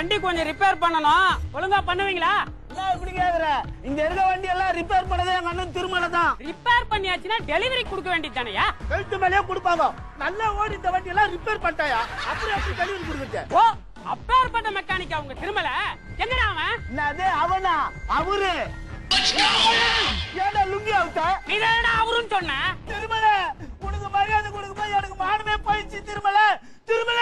வண்டி கொஞ்சம் ரிப்பேர் பண்ணணும் ஒழுங்கா பண்ணுவீங்களா என்ன இப்படி கேக்குற இங்க இருக்க வண்டி எல்லாம் ரிப்பேர் பண்ணதே எங்க அண்ணன் திருமலை தான் ரிப்பேர் பண்ணியாச்சுன்னா டெலிவரி கொடுக்க வேண்டியது தானேயா கழுத்து மேலேயே கொடுப்பாங்க நல்லா ஓடி இந்த வண்டி எல்லாம் ரிப்பேர் பண்ணிட்டாயா அப்புறம் எப்படி டெலிவரி கொடுக்குறது ஓ அப்பேற்பட்ட மெக்கானிக்கா உங்க திருமல எங்கடா அவன் என்னது அவனா அவரு ஏடா லுங்கி அவுத்த நீ அவருன்னு சொன்ன திருமல உனக்கு மரியாதை கொடுக்க போய் எனக்கு மானமே போயிடுச்சு திருமல திருமல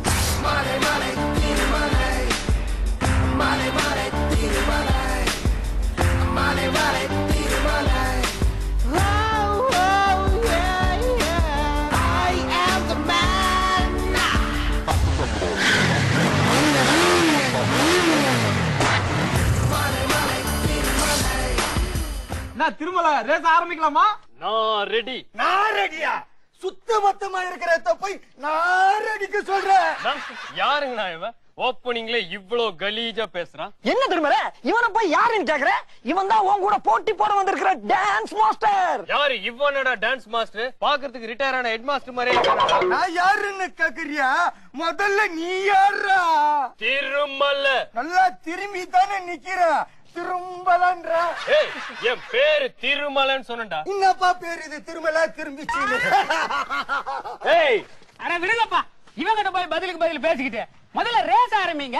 நான் திருமல ரேஸ் ஆரம்பிக்கலாமா நான் ரெடி நான் ரெடியா சுத்த மொத்தமா இருக்கிற போய் நான் ரெடிக்கு சொல்றேன் யாருங்க நான் இவன் ஓப்பனிங்ல இவ்ளோ கலீஜா பேசுறான் என்ன திருமல இவனை போய் யாருன்னு கேக்குற இவன் தான் உன் கூட போட்டி போட வந்திருக்கிற டான்ஸ் மாஸ்டர் யாரு இவனடா டான்ஸ் மாஸ்டர் பாக்குறதுக்கு ரிட்டையர் ஆன ஹெட் மாஸ்டர் மாதிரியே இருக்கானடா. நான் யாருன்னு கேக்குறியா முதல்ல நீ யாரா திருமல நல்லா திரும்பி தானே நிக்கிற திரும்பலன்ற ஏய் என் பேரு திருமலன்னு சொன்னடா என்னப்பா பேரு இது திருமல திரும்பிச்சு ஏய் அட விடுங்கப்பா இவங்கிட்ட போய் பதிலுக்கு பதில் பேசிக்கிட்டு முதல்ல ரேஸ் ஆரம்பிங்க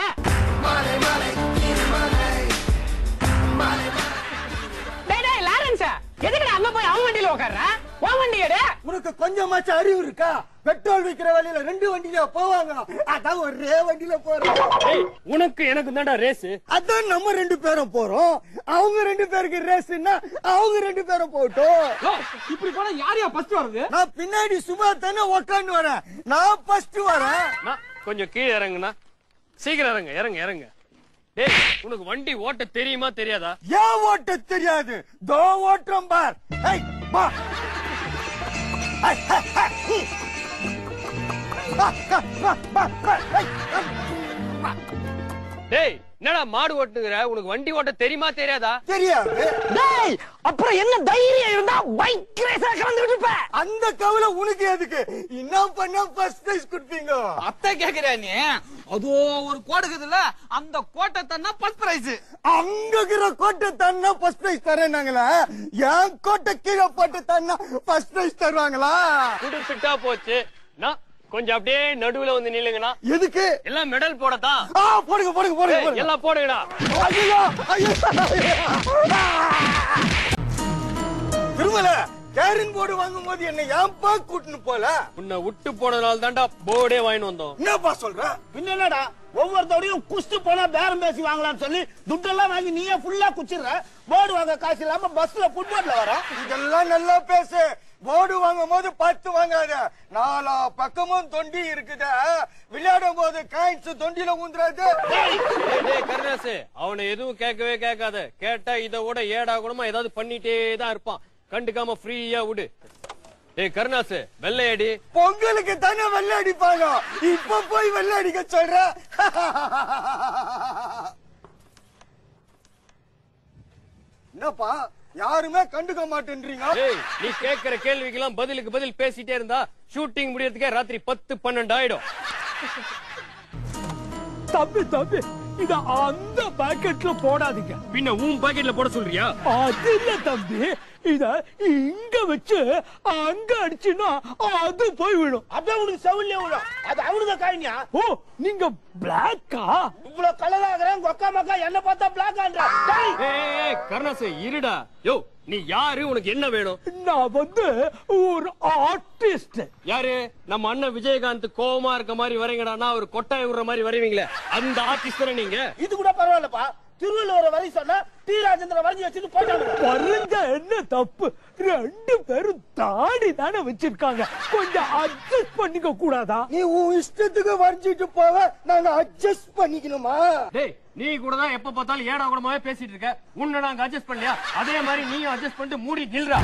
டேய் டேய் லாரன்ஸ் எதுக்குடா அங்க போய் அவன் வண்டியில உட்கார்ற உன் வண்டி எடு உனக்கு கொஞ்சமாச்சும் அறிவு இருக்கா பெட்ரோல் விக்கிற வழியில ரெண்டு வண்டியில போவாங்க அதான் ஒரே வண்டியில போறோம் ஏய் உனக்கு எனக்கு தான்டா ரேஸ் அதான் நம்ம ரெண்டு பேரும் போறோம் அவங்க ரெண்டு பேருக்கு ரேஸ்னா அவங்க ரெண்டு பேரும் போட்டோம் இப்படி போனா யார் யார் ஃபர்ஸ்ட் வருது நான் பின்னாடி சும்மா தானே உக்காந்து வரேன் நான் ஃபர்ஸ்ட் வரேன் கொஞ்சம் கீழே இறங்குனா சீக்கிரம் இறங்க இறங்க இறங்க டேய் உனக்கு வண்டி ஓட்ட தெரியுமா தெரியாதா ஏன் ஓட்ட தெரியாது தோ ஓட்டம் பார் ஏய், வா. ஐ, ஹ, ஹ, ஹூ. வா, வா, வா, வா, வா, ஐ, வா. டேய் என்னடா மாடு ஓட்டுங்கிற உனக்கு வண்டி ஓட்ட தெரியுமா தெரியாதா தெரியாது டேய் அப்புறம் என்ன தைரியம் இருந்தா பைக் ரேஸா கலந்துட்டு இருப்ப அந்த கவலை உனக்கு எதுக்கு என்ன பண்ணா ஃபர்ஸ்ட் பிரைஸ் கொடுப்பீங்க அத்தை கேக்குற நீ அதோ ஒரு கோடு இருக்குதுல்ல அந்த கோட்டை தன்னா ஃபர்ஸ்ட் பிரைஸ் அங்க இருக்கிற கோட்டை தன்னா ஃபர்ஸ்ட் பிரைஸ் தரேனாங்களா என் கோட்டை கீழே போட்டு தன்னா ஃபர்ஸ்ட் பிரைஸ் தருவாங்களா குடுத்துட்டா போச்சு நான் கொஞ்சம் அப்படியே நடுவுல வந்து நில்லுங்கண்ணா எதுக்கு எல்லாம் மெடல் போடத்தான் ஆ போடுங்க போடுங்க போடுங்க ஏய், போடுங்க எல்லாம் போடுங்கடா ஐயோ ஐயோ திருமல கேரின் போர்டு வாங்கும் போது என்ன ஏன்பா கூட்டுன்னு போல உன்னை விட்டு போனதுனால தான்டா போர்டே வாங்கிட்டு வந்தோம் என்னப்பா சொல்ற என்னடா ஒவ்வொருத்தோடையும் குஸ்து போனா பேரம் பேசி வாங்கலாம்னு சொல்லி துட்டெல்லாம் வாங்கி நீயே ஃபுல்லா குச்சிடுற போர்டு வாங்க காசு இல்லாம பஸ்ல ஃபுட்போர்ட்ல வர இதெல்லாம் நல்லா பேசு போர்டு வாங்கும் போது பார்த்து வாங்காத நாலா பக்கமும் தொண்டி இருக்குது விளையாடும் போது காயின்ஸ் தொண்டில ஊந்துறாது டேய், டேய் கருணாசு அவனை எதுவும் கேட்கவே கேட்காத கேட்டா இதை விட ஏடா கூடமா ஏதாவது பண்ணிட்டே தான் இருப்பான் கண்டுக்காம ஃப்ரீயா விடு டேய் கருணாசு வெள்ளையடி பொங்கலுக்கு தானே வெள்ளை அடிப்பாங்க இப்ப போய் வெள்ளை அடிக்க சொல்ற என்னப்பா யாருமே கண்டுக்க மாட்டேன்றீங்க டேய் நீ கேக்குற கேள்விக்கெல்லாம் பதிலுக்கு பதில் பேசிட்டே இருந்தா ஷூட்டிங் முடியறதுக்கே ராத்திரி பத்து பன்னெண்டு ஆயிடும் தம்பி தம்பி இத அந்த பாக்கெட்ல போடாதீங்க பின்ன உன் பாக்கெட்ல போட சொல்றியா அது இல்ல தம்பி இத இங்க வச்சு அங்க அடிச்சுன்னா அது போய் விடும் அப்படியே உனக்கு செவிலே விடும் அது அவனுக்கு காயினியா ஓ நீங்க பிளாக்கா இவ்வளவு கலர் ஆகுறேன் கொக்கா மக்கா என்ன பார்த்தா பிளாக் ஆன்றா ஏய், ஏய், ஏய், கருணாசு இருடா யோ நீ யாரு உனக்கு என்ன வேணும் நான் வந்து ஒரு ஆர்டிஸ்ட் யாரு நம்ம அண்ணன் விஜயகாந்த் கோவமா இருக்க மாதிரி வரீங்கடானா அவர் கொட்டாய் விடுற மாதிரி வருவீங்களே அந்த ஆர்டிஸ்ட் தானே நீங்க இது கூட பரவாயில்லப்பா திருவள்ளுவர் வரி சொன்னா டி ராஜேந்திர வரைஞ்சி வச்சுட்டு போயிட்டாங்க வரைஞ்ச என்ன தப்பு ரெண்டு பேரும் தாடி தானே வச்சிருக்காங்க கொஞ்சம் அட்ஜஸ்ட் பண்ணிக்க கூடாதா நீ உன் இஷ்டத்துக்கு வரைஞ்சிட்டு போவ நாங்க அட்ஜஸ்ட் பண்ணிக்கணுமா டேய் நீ கூட தான் எப்ப பார்த்தாலும் ஏடா கூடமாவே பேசிட்டு இருக்க உன்னை நாங்க அட்ஜஸ்ட் பண்ணலையா அதே மாதிரி நீயும் அட்ஜஸ்ட் பண்ணிட்டு மூடி நில்றா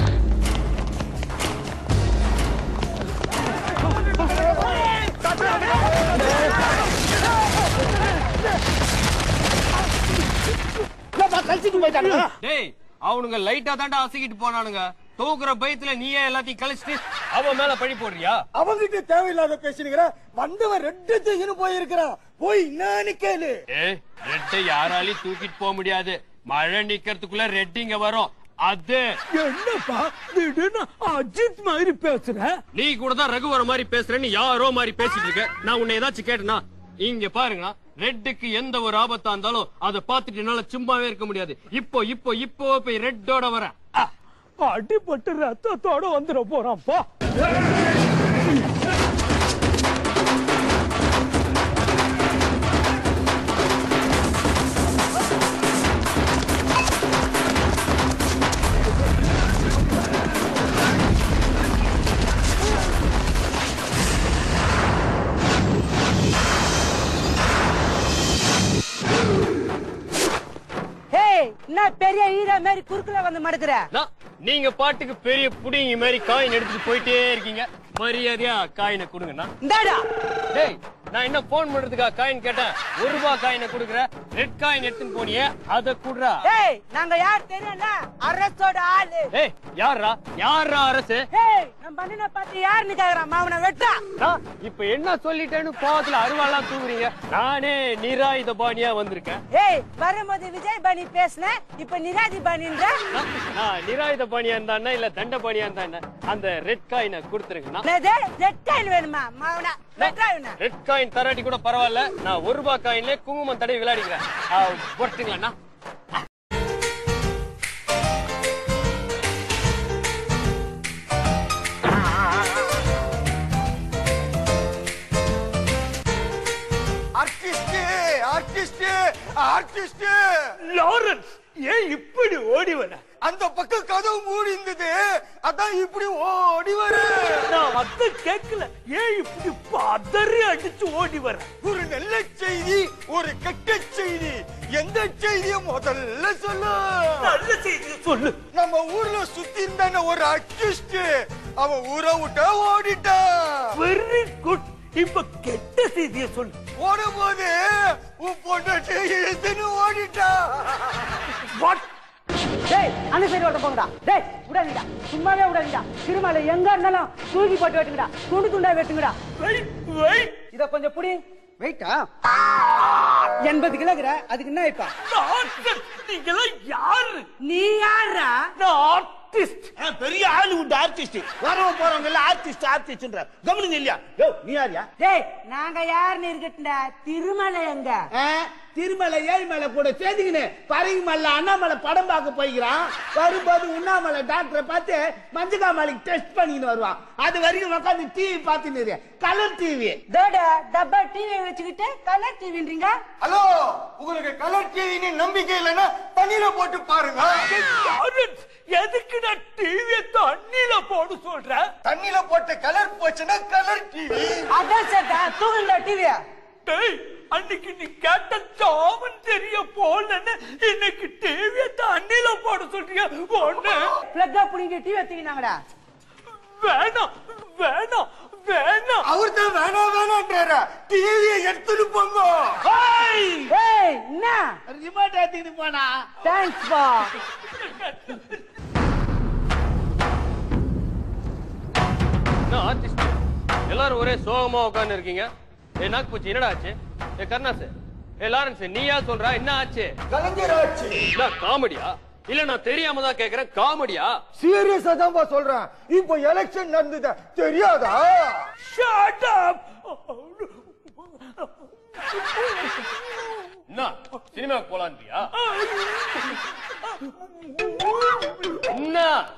கழிச்சிட்டு போயிட்டாங்க டேய் அவனுங்க லைட்டா தாண்டா அசைக்கிட்டு போனானுங்க தூக்குற பயத்துல நீயே எல்லாத்தையும் கழிச்சிட்டு அவன் மேல பழி போடுறியா அவங்கிட்ட தேவையில்லாத பேசுனீங்க வந்தவன் ரெட்டு தூக்கின்னு போயிருக்கிறான் போய் என்னன்னு கேளு ஏ ரெட்டை யாராலையும் தூக்கிட்டு போக முடியாது மழை நிக்கிறதுக்குள்ள ரெட்டிங்க வரும் அது என்னப்பா திடீர்னு அஜித் மாதிரி பேசுற நீ கூட தான் ரகுவர மாதிரி பேசுறேன்னு யாரோ மாதிரி பேசிட்டு இருக்க நான் உன்னை ஏதாச்சும் கேட்டனா இங்க பாருங்கண்ணா ரெட்டுக்கு எந்த ஒரு ஆபத்தா இருந்தாலும் அதை பார்த்துட்டு என்னால சும்மாவே இருக்க முடியாது இப்போ இப்போ இப்போ போய் ரெட்டோட வரேன் அடிபட்டு ரத்தத்தோட வந்துட போறான் போ ஏய் என்ன பெரிய ஹீரோ மாதிரி குறுக்குல வந்து மடுக்குற நான், நீங்க பாட்டுக்கு பெரிய புடிங்க மாதிரி காயின் எடுத்துட்டு போயிட்டே இருக்கீங்க மரியாதையா காயினை கொடுங்கண்ணா இந்தாடா டேய் நான் என்ன போன் பண்றதுக்கா காயின் கேட்டேன் ஒரு ரூபாய் காயினை கொடுக்குற ரெட் காயின் எடுத்துன்னு போனியே அதை குடுறா ஏய் நாங்க யார் தெரியல அரசோட ஆளு ஏய் யாரா யாரா அரசு ஏய் நம்ம பண்ணின பார்த்து யாருன்னு கேக்குறான் மாவன வெட்டா நான் இப்ப என்ன சொல்லிட்டேன்னு கோவத்துல அருவாலாம் தூங்குறீங்க நானே நிராயுத பாணியா வந்திருக்கேன் ஏய் வரும்போது விஜய் பாணி பேசுன இப்ப நிராதி பாணின்ற நான் நான் நிராயுத பாணியா இருந்தா இல்ல தண்ட பாணியா இருந்தா அந்த ரெட் காயினை கொடுத்துருங்கண்ணா என்னது ரெட் காயின் வேணுமா மாவன வெட்டா வேணும் ரெட் காயின் தராட்டி கூட பரவாயில்ல நான் ஒரு ரூபாய் காயின்ல குங்குமம் தடவி விளையாடிக்கிறேன் போட்டுங்களா ஆர்டிஸ்ட் ஆர்டிஸ்ட் ஆர்டிஸ்ட் லாரன்ஸ் ஏன் இப்படி ஓடி வர அந்த பக்கம் கதவு மூடி இருந்தது அதான் இப்படி ஓடி வர நான் அத கேட்கல ஏன் இப்படி பதறி அடிச்சு ஓடி வர ஒரு நல்ல செய்தி ஒரு கெட்ட செய்தி எந்த செய்திய முதல்ல சொல்லு நல்ல செய்தி சொல்லு நம்ம ஊர்ல சுத்தி இருந்தான ஒரு ஆர்டிஸ்ட் அவன் ஊரை விட்டா ஓடிட்டான் வெரி குட் இப்ப கெட்ட செய்திய சொல்லு ஓடும் போது உன் பொண்டாட்டி இழுத்துன்னு ஓடிட்டான் வாட் டேய் அந்த சைடு ஓட்ட போங்கடா டேய் விடாதீடா சும்மாவே விடாதீடா திருமலை எங்க இருந்தாலும் தூக்கி போட்டு வெட்டுங்கடா துண்டு துண்டா வெட்டுங்கடா வெயிட் வெயிட் இத கொஞ்சம் புடி வெயிட்டா எண்பது கிலோகிற அதுக்கு என்ன இப்ப நீங்களாம் யாரு நீ யாரா நான் ஆர்டிஸ்ட் ஆ, பெரிய ஹாலிவுட் ஆர்டிஸ்ட் வரவங்க போறவங்க எல்லாம் ஆர்டிஸ்ட் ஆர்டிஸ்ட்ன்ற கவனிங்க இல்லையா யோ நீ யாரியா டேய் நாங்க யாருன்னு இருக்கட்டும்டா திருமலை எங்க ஆ, திருமலை ஏழுமலை கூட சேர்த்துக்கின்னு பறவை மல்ல அண்ணாமலை படம் பார்க்க போய்க்கிறான் வரும்போது உண்ணாமலை டாக்டரை பார்த்து மஞ்சக்காமலைக்கு டெஸ்ட் பண்ணின்னு வருவான் அது வரைக்கும் உட்காந்து டிவி பார்த்துன்னு கலர் டிவி தோட டப்பா டிவி வச்சுக்கிட்டு கலர் டிவின்றீங்க ஹலோ உங்களுக்கு கலர் டிவின்னு நம்பிக்கை இல்லைன்னா தண்ணியில போட்டு பாருங்க லாரன்ஸ் எதுக்கு நான் டிவியை தண்ணியில போட சொல்றேன் தண்ணியில போட்ட கலர் போச்சுன்னா கலர் டிவி அதான் சேட்டா தூங்குங்க டிவிய டேய் அன்னைக்கு நீ கேட்ட ஜாமன் தெரிய போலன்னு இன்னைக்கு டிவியை தண்ணியில போட சொல்றியா ஒண்ணு பிளக்கா புடிங்க டிவி தூக்கினாங்கடா வேணாம் வேணாம் வேணாம் அவர் தான் வேணாம் வேணான்றாரா டிவியை எடுத்துட்டு போங்க ஹேய்! ஏய் என்ன ரிமோட் எடுத்துக்கிட்டு போனா தேங்க்ஸ் பா என்ன ஆர்டிஸ்ட் எல்லாரும் ஒரே சோகமா உட்கார்ந்து இருக்கீங்க ஏ நாக்பூச்சி என்னடா ஆச்சு ஏ கருணாஸ் ஏ லாரன்ஸ் நீயா சொல்றா என்ன ஆச்சு கலைஞர் ஆட்சி என்ன காமெடியா இல்ல நான் தெரியாம தான் கேக்குறேன் காமெடியா சீரியஸா தான்ப்பா சொல்றேன் இப்போ எலெக்ஷன் நடந்தது தெரியாதா Shut up! என்ன சினிமாக்கு போலான்றியா என்ன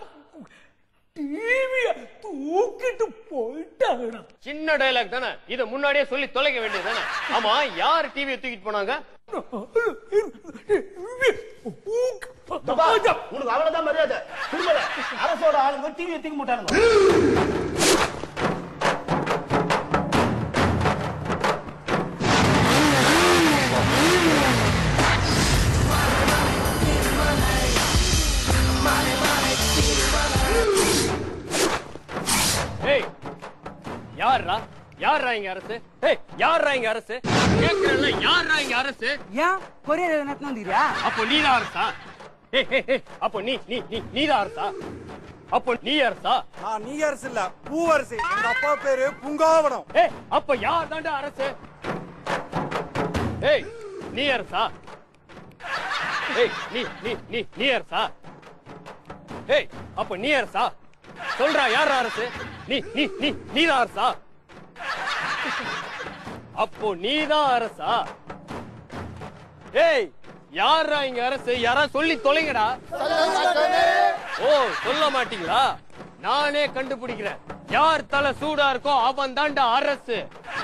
டிவிய தூக்கிட்டு போயிட்டாங்கடா சின்ன டயலாக் தானே இத முன்னாடியே சொல்லி தொலைக்க வேண்டியது தானே ஆமா யார் டிவியை தூக்கிட்டு போனாங்க தப்பா, உனக்கு அவ்வளவுதான் மரியாதை திருமலை அரசோட ஆளுங்க டிவி தூக்க மாட்டானுங்க ஏய் யாரா யாரா இங்க அரசு ஏய் யாரா இங்க அரசு கேக்குறல யாரா இங்க அரசு ஏன் கொரியர் நடத்து வந்துக்கிறியா அப்போ நீதான் அரசா ஏய், ஏய், ஏய், அப்போ நீ நீ நீ நீதான் அரசா அப்போ நீ அரசா நான் நீ அரசு இல்ல பூவரசு எங்க அப்பா பேரு புங்காவனம் ஏய் அப்ப யார் தாண்டா அரசு ஏய் நீ அரசா ஏய் நீ நீ நீ நீ அரசா ஏய் அப்ப நீ அரசா சொல்றா யார் அரசு நீ நீ நீ நீ தான் அரசா அப்போ நீ தான் அரசா ஏய் யாரா இங்க அரசு யாரா சொல்லி தொலைங்கடா ஓ சொல்ல மாட்டீங்களா நானே கண்டுபிடிக்கிறேன் யார் தலை சூடா இருக்கோ அவன் தாண்டா அரசு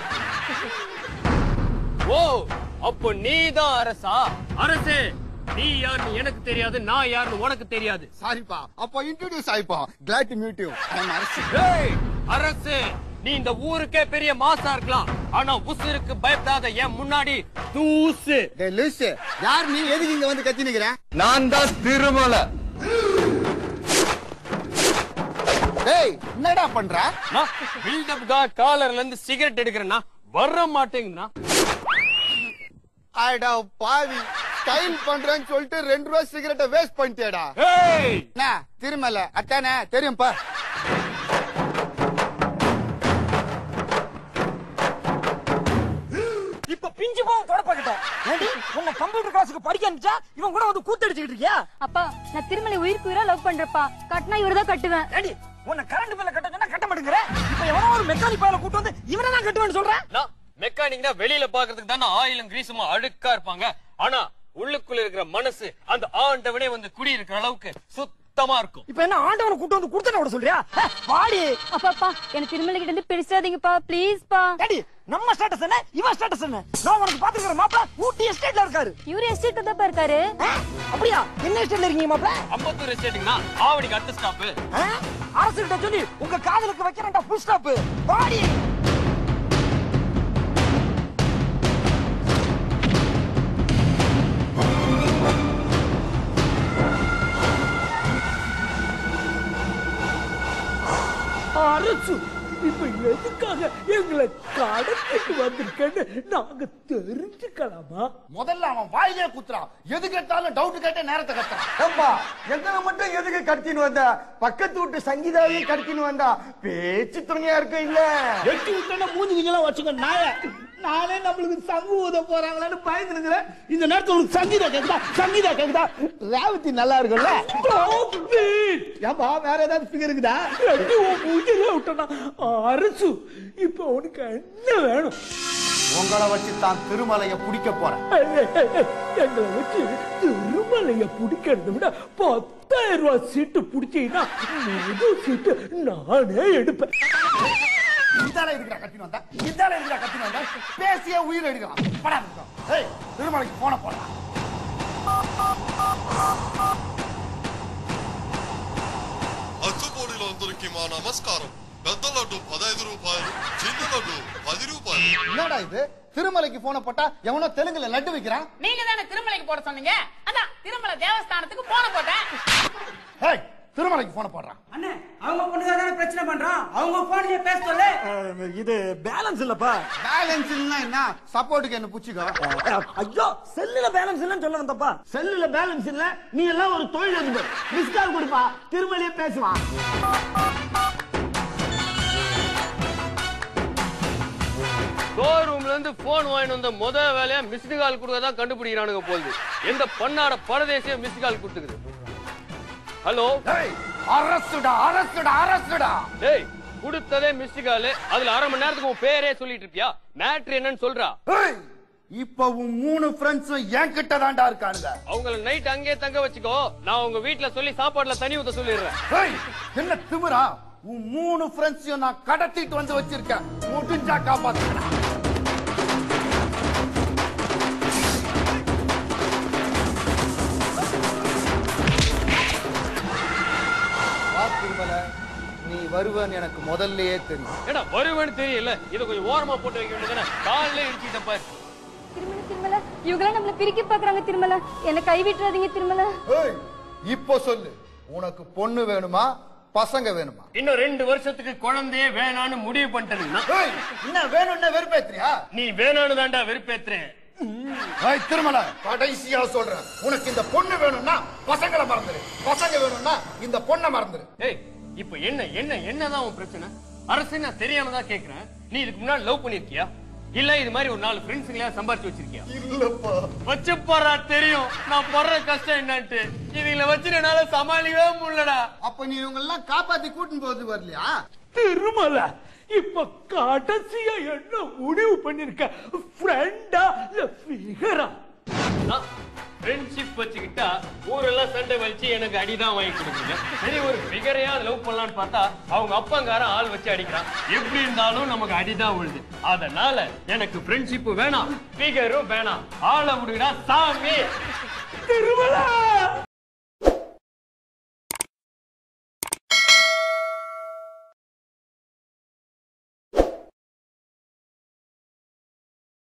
ஓ அப்போ நீதான் அரசா அரசு நீ யாருன்னு எனக்கு தெரியாது நான் யாருன்னு உனக்கு தெரியாது சாரிப்பா அப்போ இன்ட்ரோடியூஸ் ஆயிப்போம் glad to meet you I am Arasu ஏய், அரசு நீ இந்த ஊருக்கே பெரிய மாசா இருக்கலாம் ஆனா உசுருக்கு பயப்படாத என் முன்னாடி தூசு டேய் லூசு யார் நீ எதுக்கு இங்க வந்து கத்தி நிக்கிற நான் தான் திருமலை டேய் என்னடா பண்ற நான் பில்டப் கா காலர்ல இருந்து சிகரெட் எடுக்கிறேன்னா வர மாட்டேங்குதுண்ணா அடா பாவி ஸ்டைல் பண்றேன்னு சொல்லிட்டு ரெண்டு ரூபா சிகரெட்டை வேஸ்ட் பண்ணிட்டேடா ஏய் என்ன திருமலை அத்தானே தெரியும்பா இப்ப பிஞ்சு போகும் தொடப்பக்கிட்ட ஏண்டி உன்னை கம்ப்யூட்டர் கிளாஸுக்கு படிக்க அனுப்பிச்சா இவன் கூட வந்து கூத்தடிச்சுக்கிட்டு இருக்கியா அப்பா நான் திருமலை உயிருக்கு உயிரா லவ் பண்றப்பா கட்டினா இவர்தான் கட்டுவேன் ஏண்டி உன்னை கரண்ட் பில்ல கட்ட சொன்னா கட்ட மாட்டேங்கிற இப்ப எவனோ ஒரு மெக்கானிக் பாயில கூட்டு வந்து இவனை தான் கட்டுவேன்னு சொல்றேன் நான் மெக்கானிக்னா வெளியில பாக்குறதுக்கு தானே ஆயிலும் கிரீசுமா அழுக்கா இருப்பாங்க ஆனா உள்ளுக்குள்ள இருக்கிற மனசு அந்த ஆண்டவனே வந்து குடியிருக்கிற அளவுக்கு சுத்தமா இருக்கும் இப்ப என்ன ஆண்டவனை கூட்டு வந்து கொடுத்தன விட சொல்றியா ஹே, வாடி அப்பா அப்பா என்ன திருமலை கிட்ட இருந்து பிரிச்சாதீங்கப்பா ப்ளீஸ் பா ஏண்டி நம்ம ஸ்டேட்டஸ் என்ன இவன் ஸ்டேட்டஸ் என்ன நான் உனக்கு பாத்துக்கிற மாப்பிள ஊட்டி எஸ்டேட்ல இருக்காரு இவரு எஸ்டேட் தான் இருக்காரு ஆ? அப்படியா என்ன எஸ்டேட்ல இருக்கீங்க மாப்பிள அம்பத்தூர் எஸ்டேட்டுங்கண்ணா ஆவடிக்கு அடுத்த ஸ்டாப்பு அரசு கிட்ட சொல்லி உங்க காதலுக்கு வைக்கிறேன்டா ஃபுல் ஸ்டாப் வாடி அரசு இப்ப எதுக்காக எங்களை கடத்திட்டு வந்திருக்கேன்னு நாங்க தெரிஞ்சுக்கலாமா முதல்ல அவன் வாயிலே குத்துறான் எது கேட்டாலும் டவுட் கேட்ட நேரத்தை கத்துறான் ஏம்பா எங்களை மட்டும் எதுக்கு கடத்தின்னு வந்த பக்கத்து வீட்டு சங்கீதாவையும் கடத்தின்னு வந்தா பேச்சு துணையா இருக்க இல்ல எட்டி விட்டோன்னா மூஞ்சி கிஞ்செல்லாம் வச்சுக்க நாய நானே நம்மளுக்கு சங்கு ஊத போறாங்களான்னு பயந்துருக்கிறேன் இந்த நேரத்துல உங்களுக்கு சங்கீதா கேக்குதா சங்கீதா கேக்குதா ரேவதி நல்லா இருக்குல்ல ஏன்பா வேற ஏதாவது ஃபிகர் இருக்குதா ரெண்டு உன் மூஞ்சில விட்டனா அரசு இப்ப உனக்கு என்ன வேணும் உங்களை வச்சு தான் திருமலைய பிடிக்க போறேன் எங்களை வச்சு திருமலைய பிடிக்கிறத விட பத்தாயிரம் ரூபாய் சீட்டு பிடிச்சீங்கன்னா முதல் சீட்டு நானே எடுப்பேன் இதால இருக்கிற கத்தின்னு வந்தா இதால இருக்கிற கத்தின்னு வந்தா பேசிய உயிர் எடுக்கலாம் படா இருக்கோம். ஏய் திருமலைக்கு போன போடலாம் అచ్చుపొడిలో అందరికీ మా నమస్కారం పెద్ద లడ్డు పదహైదు రూపాయలు చిన్న లడ్డు పది రూపాయలు என்னடா இது திருமலைக்கு போன போட்டா எவனோ தெலுங்குல லட்டு வைக்கிறான் நீங்க தானே திருமலைக்கு போட சொன்னீங்க அதான் திருமலை தேவஸ்தானத்துக்கு போன போட்டேன் ஏய் திருமலைக்கு போன போடுறான் அண்ணே அவங்க பொண்ணுங்க தானே பிரச்சனை பண்றான் அவங்க போன்லயே பேச சொல்லு இது பேலன்ஸ் இல்லப்பா பேலன்ஸ் இல்லைன்னா என்ன சப்போர்ட்டுக்கு என்ன புச்சிக்கோ ஐயோ செல்லுல பேலன்ஸ் இல்லன்னு சொல்ல வந்தப்பா செல்லுல பேலன்ஸ் இல்ல நீ எல்லாம் ஒரு தொழில் அதிபர் மிஸ் கால் கொடுப்பா திருமலையே பேசுவான் ஸ்டோர் ரூம்ல இருந்து போன் வாங்கிட்டு வந்த முத வேலையா மிஸ்டு கால் கொடுக்கறதா கண்டுபிடிக்கிறானுங்க போகுது எந்த பண்ணாட பரதேசிய மிஸ்டு கால் கொடுத்துக்குது ஹலோ ஏய் அரசுடா அரசுடா அரசுடா டேய் கொடுத்ததே மிஸ்டு கால் அதுல அரை மணி நேரத்துக்கு உன் பேரே சொல்லிட்டு இருப்பியா மேட்ரு என்னன்னு சொல்றா ஏய் இப்ப உன் மூணு ஃப்ரெண்ட்ஸும் என் கிட்ட தான்டா இருக்கானுங்க அவங்கள நைட் அங்கேயே தங்க வச்சுக்கோ நான் உங்க வீட்ல சொல்லி சாப்பாடுல தண்ணி ஊத்த சொல்லிடுறேன் ஏய் என்ன திமிரா உன் மூணு ஃப்ரெண்ட்ஸையும் நான் கடத்திட்டு வந்து வச்சிருக்கேன் முடிஞ்சா காப்பாத்துறேன் வா திருமலை நீ வருவன்னு எனக்கு முதல்லயே தெரியும் ஏடா வருவேன்னு தெரியல இத கொஞ்சம் ஓரமா போட்டு வைக்க வேண்டியதானே காலையில இடிச்சுக்கிட்ட பாரு திருமலை திருமலை இவங்களாம் நம்மள பிரிக்க பாக்குறாங்க திருமலை என்ன கை விட்டுறாதீங்க திருமலை ஏய் இப்போ சொல்லு உனக்கு பொண்ணு வேணுமா பசங்க வேணுமா இன்னும் ரெண்டு வருஷத்துக்கு குழந்தையே வேணான்னு முடிவு பண்ணிட்டேன்னா ஏய் என்ன வேணும்னா வெறுப்பேத்துறியா நீ வேணான்னு தான்டா வெறுப்பேத்துறேன் ஏய் திருமலை கடைசியா சொல்றேன் உனக்கு இந்த பொண்ணு வேணும்னா பசங்களை மறந்துரு பசங்க வேணும்னா இந்த பொண்ணை மறந்துரு ஏய் இப்ப என்ன என்ன என்னதான் உன் பிரச்சனை அரசு நான் தெரியாம தான் கேக்குறேன் நீ இதுக்கு முன்னாடி லவ் பண்ணிருக்கியா இல்ல இது மாதிரி ஒரு நாலு ஃப்ரெண்ட்ஸுங்களா சம்பாரிச்சு வச்சிருக்கியா இல்லப்பா வச்சு போறா தெரியும் நான் படுற கஷ்டம் என்னன்ட்டு இதுல வச்சு என்னால சமாளிக்கவே முடியலடா அப்ப நீ இவங்க எல்லாம் காப்பாத்தி கூட்டின்னு போறது வரலையா திருமலை இப்ப கடைசியா என்ன முடிவு பண்ணிருக்க ஃப்ரெண்டா இல்ல ஃபிகரா ஃப்ரெண்ட்ஷிப் வச்சுக்கிட்டா ஊரெல்லாம் சண்டை வச்சு எனக்கு அடிதான் வாங்கி கொடுக்குறீங்க சரி ஒரு ஃபிகரையா லவ் பண்ணலாம்னு பார்த்தா அவங்க அப்பங்காரன் ஆள் வச்சு அடிக்கிறான் எப்படி இருந்தாலும் நமக்கு அடிதான் விழுது அதனால எனக்கு ஃப்ரெண்ட்ஷிப் வேணாம் ஃபிகரும் வேணாம் ஆளை விடுடா சாமி திருமலை